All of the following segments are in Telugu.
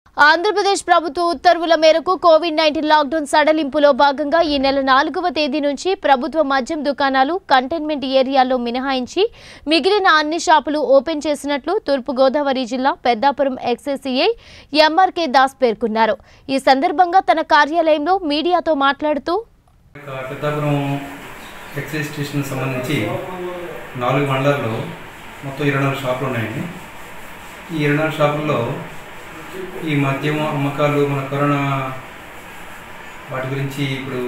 ఆంధ్రప్రదేశ్ ప్రభుత్వ ఉత్తర్వుల మేరకు కోవిడ్ నైన్టీన్ లాక్డౌన్ సడలింపులో భాగంగా ఈ నెల నాలుగవ తేదీ నుంచి ప్రభుత్వ మద్యం దుకాణాలు కంటైన్మెంట్ ఏరియాల్లో మినహాయించి మిగిలిన అన్ని షాపులు ఓపెన్ చేసినట్లు తూర్పుగోదావరి జిల్లా పెద్దాపురం ఎక్సైసీఐ ఎంఆర్కే దాస్ పేర్కొన్నారు ఈ సందర్భంగా తన కార్యాలయంలో మీడియాతో మాట్లాడుతూ ఇక పెద్దాపురం ఎక్సైజ్ స్టేషన్ సంబంధించి నాలుగు మండలాల్లో మొత్తం ఇరవై నాలుగు షాపులు ఉన్నాయండి ఈ ఇరవై నాలుగు షాపుల్లో ఈ మద్యం అమ్మకాలు మన కరోనా వాటి గురించి ఇప్పుడు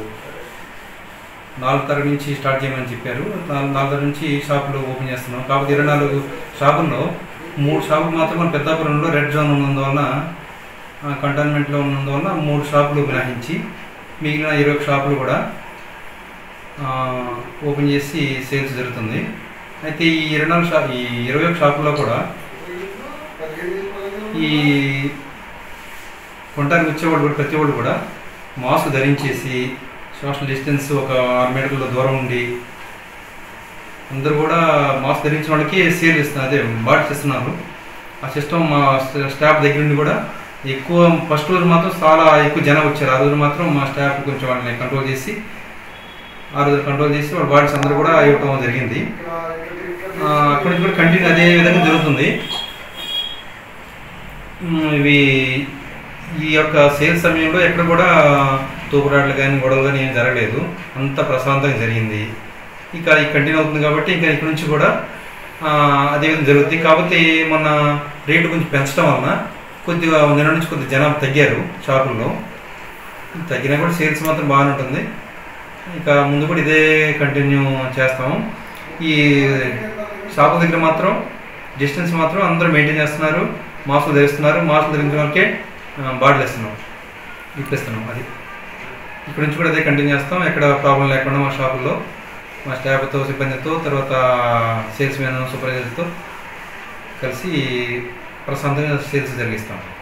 నాలుగు తరగతి నుంచి స్టార్ట్ చేయమని చెప్పారు నాలుగు నాలుగు తరగతి నుంచి షాపులు ఓపెన్ చేస్తున్నాం కాకపోతే ఇరవై నాలుగు షాపుల్లో మూడు షాపులు మాత్రం మన పెద్దాపురంలో రెడ్ జోన్ ఉన్నందువలన కంటైన్మెంట్లో ఉన్నందువలన మూడు షాపులు మినహాయించి మిగిలిన ఇరవై ఒక షాపులు కూడా ఆ, ఓపెన్ చేసి సేల్స్ జరుగుతుంది అయితే ఈ ఇరవై నాలుగు షా ఈ ఇరవై ఒక షాపుల్లో కూడా ఈ కొనడానికి వచ్చేవాళ్ళు కూడా ప్రతి వాళ్ళు కూడా మాస్క్ ధరించేసి సోషల్ డిస్టెన్స్ ఒక ఆరు మీటర్ల దూరం ఉండి అందరూ కూడా మాస్క్ ధరించిన వాళ్ళకి సేల్ ఇస్తున్నారు అదే బాటిల్స్ ఇస్తున్నారు ఆ సిస్టమ్ మా స్టాఫ్ దగ్గర నుండి కూడా ఎక్కువ ఫస్ట్ రోజు మాత్రం చాలా ఎక్కువ జనం వచ్చారు ఆ రోజు మాత్రం మా స్టాఫ్ కొంచెం వాళ్ళని కంట్రోల్ చేసి ఆ రోజు కంట్రోల్ చేసి వాళ్ళ బాడీస్ అందరూ కూడా ఇవ్వటం జరిగింది ఆ, అక్కడి నుంచి కూడా కంటిన్యూ అదే విధంగా జరుగుతుంది ఉమ్, ఇవి ఈ యొక్క సేల్స్ సమయంలో ఎక్కడ కూడా తూపురాట్లు కానీ గొడవలు కానీ ఏం జరగలేదు అంత ప్రశాంతంగా జరిగింది ఇక ఇది కంటిన్యూ అవుతుంది కాబట్టి ఇంకా ఇక్కడ నుంచి కూడా ఆ, అదే విధంగా జరుగుతుంది కాకపోతే మొన్న రేటు కొంచెం పెంచడం వలన కొద్దిగా నిన్న నుంచి కొద్దిగా జనం తగ్గారు షాపుల్లో తగ్గినా కూడా సేల్స్ మాత్రం బాగానే ఉంటుంది ఇక ముందు కూడా ఇదే కంటిన్యూ చేస్తాము ఈ షాపు దగ్గర మాత్రం డిస్టెన్స్ మాత్రం అందరూ మెయింటైన్ చేస్తున్నారు మాస్కులు ధరిస్తున్నారు మాస్కులు ధరించిన వాళ్ళకే బాటిల్ ఇస్తున్నాం ఇప్పిస్తున్నాం అది ఇక్కడ నుంచి కూడా అదే కంటిన్యూ చేస్తాం ఎక్కడ ప్రాబ్లం లేకుండా మా షాపుల్లో మా స్టాఫ్తో సిబ్బందితో తర్వాత సేల్స్ మ్యాన్ సూపర్వైజర్తో కలిసి ప్రశాంతంగా సేల్స్ జరిగిస్తాం